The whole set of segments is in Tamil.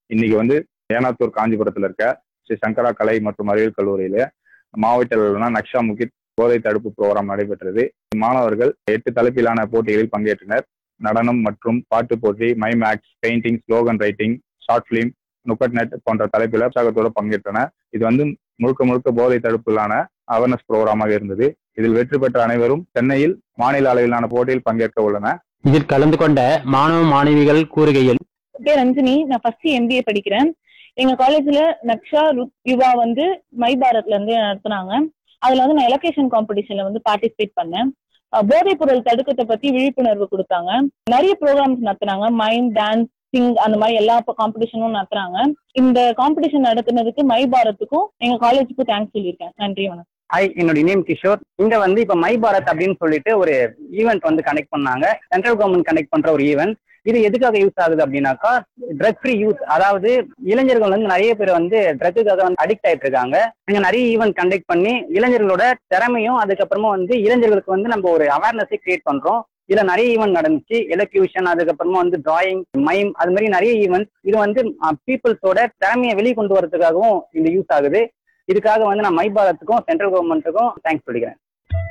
இன்னைக்கு வந்து ஏனாத்தூர் காஞ்சிபுரத்துல இருக்க ஸ்ரீ சங்கரா கலை மற்றும் அறிவியல் கல்லூரியில மாவட்ட அளவிலான நக்ஷா முகித் போதை தடுப்பு புரோகிராம் நடைபெற்றது மாணவர்கள் எட்டு தலைப்பிலான போட்டிகளில் பங்கேற்றனர் நடனம் மற்றும் பாட்டு போட்டி mime acts painting slogan writing short film nukkad natak போன்ற தலைப்பில் உற்சாகத்தோடு பங்கேற்றன இது வந்து முழுக்க முழுக்க போதை தடுப்பிலான அவேர்னஸ் ப்ரோக்ராமாக இருந்தது இதில் வெற்றி பெற்ற அனைவரும் சென்னையில் மாநில அளவிலான போட்டியில் பங்கேற்க உள்ளன இதில் கலந்து கொண்ட மாணவ மாணவிகள் கூறுகையில் பேர் ரஞ்சினி நான் ஃபர்ஸ்ட் எம்பிஏ படிக்கிறேன் எங்க காலேஜ்ல நக்ஷா ருத் யுவா வந்து மை பாரத்ல இருந்து நடத்துனாங்க அதுல வந்து நான் எலக்ட்ரேஷன் காம்படிஷன்ல வந்து பார்ட்டிசிபேட் பண்ணேன் அஹ் போதைப் பொருள் தடுக்கத்தை பத்தி விழிப்புணர்வு கொடுத்தாங்க நிறைய ப்ரோக்ராம்ஸ் நடத்துனாங்க மைண்ட் டான்ஸ் சிங் அந்த மாதிரி எல்லா காம்படிஷனும் நடத்துறாங்க இந்த காம்படிஷன் நடத்துனதுக்கு மை பாரத்துக்கும் எங்க காலேஜுக்கும் தேங்க்ஸ் சொல்லியிருக்கேன் நன்றி வணக்கம் ஹாய் என்னோட நேம் கிஷோர் இங்க வந்து இப்ப மை பாரத் அப்படின்னு சொல்லிட்டு ஒரு ஈவெண்ட் வந்து கனெக்ட் பண்ணாங்க சென்ட்ரல் கவர்மெண்ட் கனெக்ட் பண்ற ஒரு ஈவெண்ட் இது எதுக்காக யூஸ் ஆகுது அப்படின்னாக்கா ட்ரக் ஃப்ரீ யூத் அதாவது இளைஞர்கள் வந்து நிறைய பேர் வந்து ட்ரக்குக்காக வந்து அடிக்ட் ஆயிட்டு இருக்காங்க இங்க நிறைய ஈவெண்ட் கண்டக்ட் பண்ணி இளைஞர்களோட திறமையும் அதுக்கப்புறமா வந்து இளைஞர்களுக்கு வந்து நம்ம ஒரு அவேர்னஸை கிரியேட் பண்றோம் இதுல நிறைய ஈவெண்ட் நடந்துச்சு எலக்யூஷன் அதுக்கப்புறமா வந்து டிராயிங் மைம் அது மாதிரி நிறைய ஈவெண்ட் இது வந்து பீப்புள்ஸோட திறமையை வெளியே கொண்டு வரதுக்காகவும் இந்த யூஸ் ஆகுது இதுக்காக வந்து நான் மை பாரத்துக்கும் சென்ட்ரல் கவர்மெண்ட்டுக்கும் தேங்க்ஸ் சொல்லிக்கிறேன்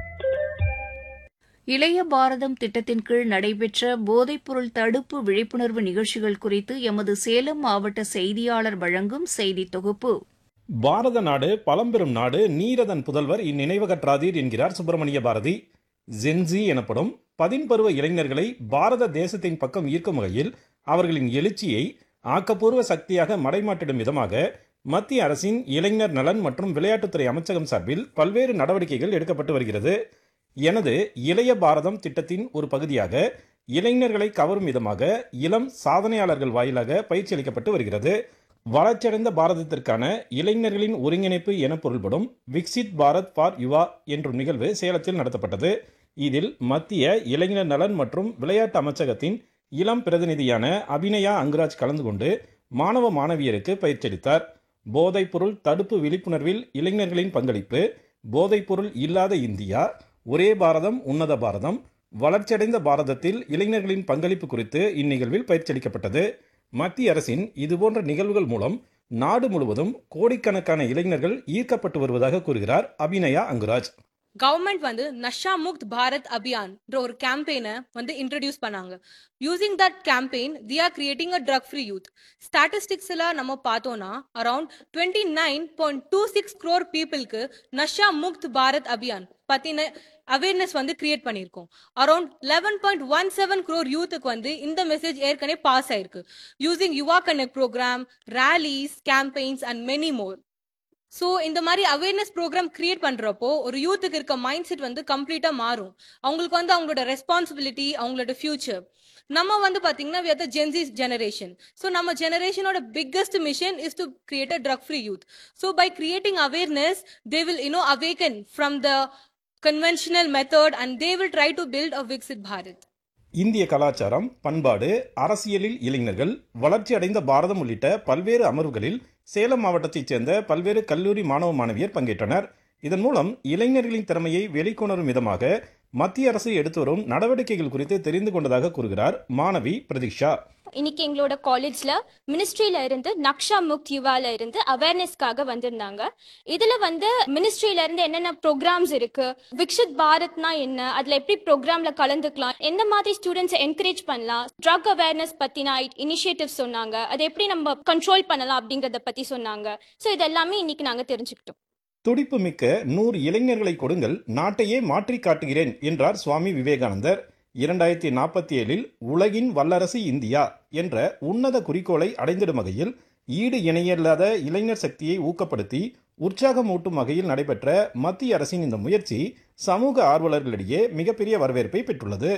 இளைய பாரதம் திட்டத்தின் கீழ் நடைபெற்ற போதைப்பொருள் தடுப்பு விழிப்புணர்வு நிகழ்ச்சிகள் குறித்து எமது சேலம் மாவட்ட செய்தியாளர் வழங்கும் செய்தி தொகுப்பு பாரத நாடு பழம்பெரும் நாடு நீரதன் புதல்வர் இந்நினைவகற்றாதீர் என்கிறார் சுப்பிரமணிய பாரதி ஜென்சி எனப்படும் பதின்பருவ இளைஞர்களை பாரத தேசத்தின் பக்கம் ஈர்க்கும் வகையில் அவர்களின் எழுச்சியை ஆக்கப்பூர்வ சக்தியாக மடைமாட்டிடும் விதமாக மத்திய அரசின் இளைஞர் நலன் மற்றும் விளையாட்டுத்துறை அமைச்சகம் சார்பில் பல்வேறு நடவடிக்கைகள் எடுக்கப்பட்டு வருகிறது எனது இளைய பாரதம் திட்டத்தின் ஒரு பகுதியாக இளைஞர்களை கவரும் விதமாக இளம் சாதனையாளர்கள் வாயிலாக பயிற்சி அளிக்கப்பட்டு வருகிறது வளர்ச்சியடைந்த பாரதத்திற்கான இளைஞர்களின் ஒருங்கிணைப்பு என பொருள்படும் விக்சித் பாரத் ஃபார் யுவா என்ற நிகழ்வு சேலத்தில் நடத்தப்பட்டது இதில் மத்திய இளைஞர் நலன் மற்றும் விளையாட்டு அமைச்சகத்தின் இளம் பிரதிநிதியான அபிநயா அங்குராஜ் கலந்து கொண்டு மாணவ மாணவியருக்கு பயிற்சியளித்தார் போதைப்பொருள் தடுப்பு விழிப்புணர்வில் இளைஞர்களின் பங்களிப்பு போதைப்பொருள் இல்லாத இந்தியா ஒரே பாரதம் உன்னத பாரதம் வளர்ச்சியடைந்த பாரதத்தில் இளைஞர்களின் பங்களிப்பு குறித்து இந்நிகழ்வில் பயிற்சியளிக்கப்பட்டது மத்திய அரசின் இதுபோன்ற நிகழ்வுகள் மூலம் நாடு முழுவதும் கோடிக்கணக்கான இளைஞர்கள் ஈர்க்கப்பட்டு வருவதாக கூறுகிறார் அபிநயா அங்குராஜ் கவர்மெண்ட் வந்து நஷா முக்த் பாரத் அபியான்ன்ற ஒரு கேம்பெயினை வந்து இன்ட்ரடியூஸ் பண்ணாங்க using that campaign the are creating a drug free youth ஸ்டாட்டிஸ்டிக்ஸில் நம்ம பார்த்தோம்னா around twenty nine point two six crore பீப்புளுக்கு நஷா முக்த் பாரத் அபியான் பற்றின அவேர்னஸ் வந்து கிரியேட் பண்ணியிருக்கோம் around eleven point one seven crore யூத்துக்கு வந்து இந்த மெசேஜ் ஏற்கனவே பாஸ் ஆயிருக்கு using Yuva connect program rallies campaigns and many more so இந்த மாதிரி அவேர்னஸ் ப்ரோக்ராம் கிரியேட் பண்ணுறப்போ ஒரு யூத்துக்கு இருக்க மைண்ட் செட் வந்து கம்ப்ளீட்டாக மாறும் அவங்களுக்கு வந்து அவங்களோட ரெஸ்பான்சிபிலிட்டி அவங்களோட ஃபியூச்சர் நம்ம வந்து பார்த்தீங்கன்னா we are the Gen Zs generation so நம்ம ஜெனரேஷனோட biggest mission is to create a drug free youth so by creating awareness they will you know awaken from the conventional method and they will try to build a Viksit Bharat. இந்திய கலாச்சாரம் பண்பாடு அரசியலில் இளைஞர்கள் வளர்ச்சியடைந்த பாரதம் உள்ளிட்ட பல்வேறு அமர்வுகளில் சேலம் மாவட்டத்தைச் சேர்ந்த பல்வேறு கல்லூரி மாணவ மாணவியர் பங்கேற்றனர் இதன் மூலம் இளைஞர்களின் திறமையை வெளிக்கொணரும் விதமாக மத்திய அரசு எடுத்து வரும் நடவடிக்கைகள் குறித்து தெரிந்து கொண்டதாக கூறுகிறார் மாணவி பிரதீஷா இன்னைக்கு எங்களோட காலேஜ்ல மினிஸ்ட்ரியில இருந்து நக்ஷா முக்த் யுவால இருந்து அவேர்னஸ்க்காக வந்திருந்தாங்க இதுல வந்து மினிஸ்ட்ரியில இருந்து என்னென்ன ப்ரோக்ராம்ஸ் இருக்கு விக்ஷித் பாரத்னா என்ன அதுல எப்படி ப்ரோக்ராம்ல கலந்துக்கலாம் எந்த மாதிரி ஸ்டூடெண்ட்ஸ் என்கரேஜ் பண்ணலாம் ட்ரக் அவேர்னஸ் பத்தின இனிஷியேட்டிவ் சொன்னாங்க அதை எப்படி நம்ம கண்ட்ரோல் பண்ணலாம் அப்படிங்கறத பத்தி சொன்னாங்க ஸோ இது எல்லாமே இன்னைக்கு நாங்க தெரிஞ்சுக்கிட்டோம் துடிப்பு மிக்க நூறு இளைஞர்களை கொடுங்கள் நாட்டையே மாற்றி காட்டுகிறேன் என்றார் சுவாமி விவேகானந்தர் இரண்டாயிரத்தி நாற்பத்தி ஏழில் உலகின் வல்லரசு இந்தியா என்ற உன்னத குறிக்கோளை அடைந்திடும் வகையில் ஈடு இணையில்லாத இளைஞர் சக்தியை ஊக்கப்படுத்தி உற்சாகமூட்டும் வகையில் நடைபெற்ற மத்திய அரசின் இந்த முயற்சி சமூக ஆர்வலர்களிடையே மிகப்பெரிய வரவேற்பை பெற்றுள்ளது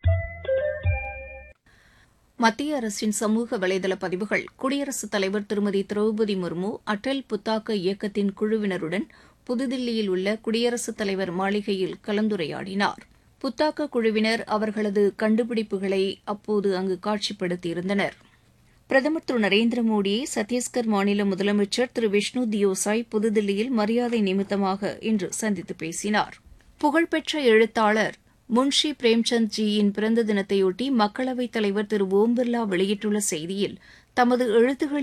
மத்திய அரசின் சமூக வலைதள பதிவுகள் குடியரசுத் தலைவர் திருமதி திரௌபதி முர்மு அடல் புத்தாக்க இயக்கத்தின் குழுவினருடன் புதுதில்லியில் உள்ள குடியரசுத் தலைவர் மாளிகையில் கலந்துரையாடினார் புத்தாக்க குழுவினர் அவர்களது கண்டுபிடிப்புகளை அப்போது அங்கு காட்சிப்படுத்தியிருந்தனர் பிரதமர் திரு நரேந்திர மோடியை சத்தீஸ்கர் மாநில முதலமைச்சர் திரு விஷ்ணு தியோசாய் புதுதில்லியில் மரியாதை நிமித்தமாக இன்று சந்தித்து பேசினார் புகழ்பெற்ற எழுத்தாளர் முன்ஷி பிரேம்சந்த் ஜியின் பிறந்த தினத்தையொட்டி மக்களவைத் தலைவர் திரு ஓம் பிர்லா வெளியிட்டுள்ள செய்தியில் தமது எழுத்துகளில்